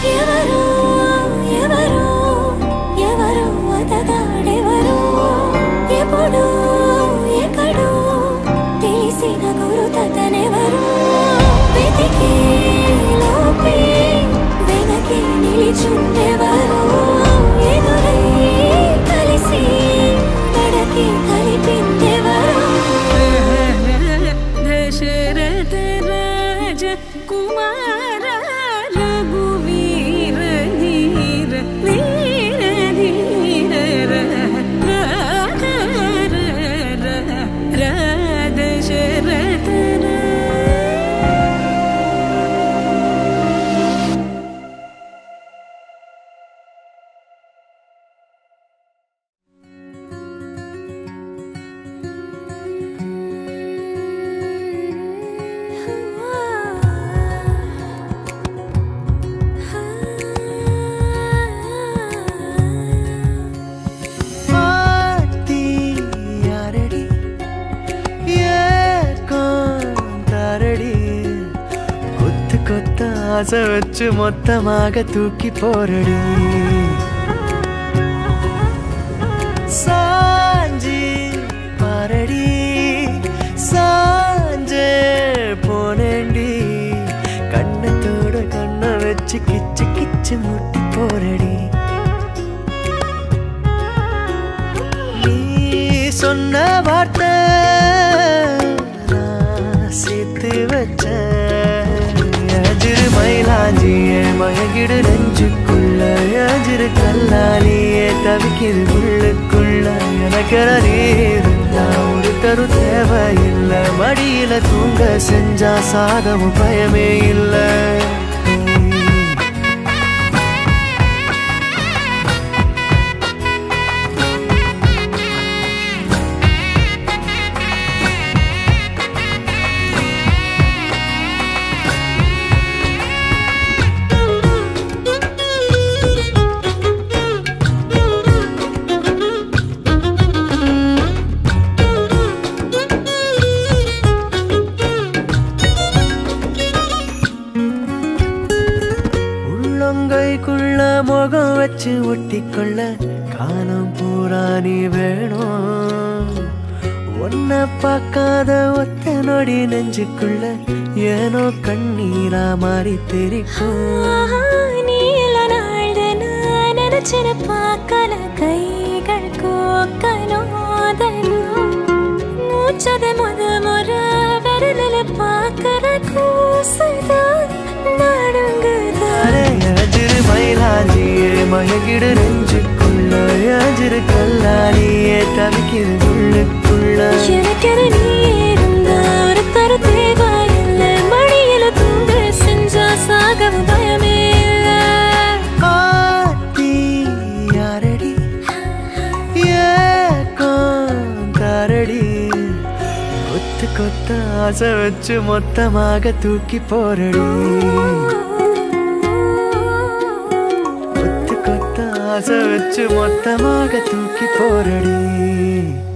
ఎవరో ఎవరో ఎవరో అతగాడెవరో ఎప్పుడో ఎక్కడో తెలిసిన గురుతతనెవరో వెతికే లోపే వెనకే నిలిచుండెవరో ఎదురై కలిసి నడకి కలిపిందెవరో దశరథ రాజ కుమార రఘువీర ధీర వీర ధీర దశరథ பாட்டி யாரடி ஏற்காரடி கொத்து கொத்த ஆசை வச்சு மொத்தமாக தூக்கி போரடி சாஞ்சி பாரடி சாஞ்சே போனேண்டி கண்ணத்தோட கண்ணை வச்சு கிச்சு கிச்சு முட்டி போரடி நீ சொன்ன வார்த்தை நான் சேர்த்து வச்ச அஜிரு மயிலாஞ்சியே மயங்கிடு நெஞ்சுக்குள்ள அஜிரு கல்லாலியே தவிக்கிது உள்ளுக்குள்ள எனக்கு நீர் ஒரு தரு தேவையில்லை மடியில தூங்க செஞ்சா சாதமும் பயமே இல்லை உள்ளங்கைக்குள்ள முகம் வச்சு ஒட்டிக்கொள்ள காலம் பூரா நீ வேணும் ஒன்ன பார்க்காத ஒத்த நொடி நெஞ்சுக்குள்ள ஏனோ கண்ணீரா மாறி தெரிக்கும் நீல நாள்தன நினைச்சின பார்க்கல கைகள் கோக்கனோதனும் மூச்சத முத முற விரலில் பார்க்கற கூசுதான் நடுங்குதான் அரே அஜிரு மயிலாஞ்சியே மயகிடு நெஞ்சுக்குள்ள அஜிரு கல்லாலியே தவிக்கிது உள்ளுக்குள்ள எனக்கென நீ இருந்தா ஒரு தரு தேவையில்லை மடியில தூங்க செஞ்சா சாகவும் பயமே இல்லை ஆத்தி யாரடி ஏக்காரடி கொத்து கொத்த ஆசை வச்சு மொத்தமாக தூக்கி போரடி கொத்து கொத்த ஆசை வச்சு மொத்தமாக தூக்கி போரடி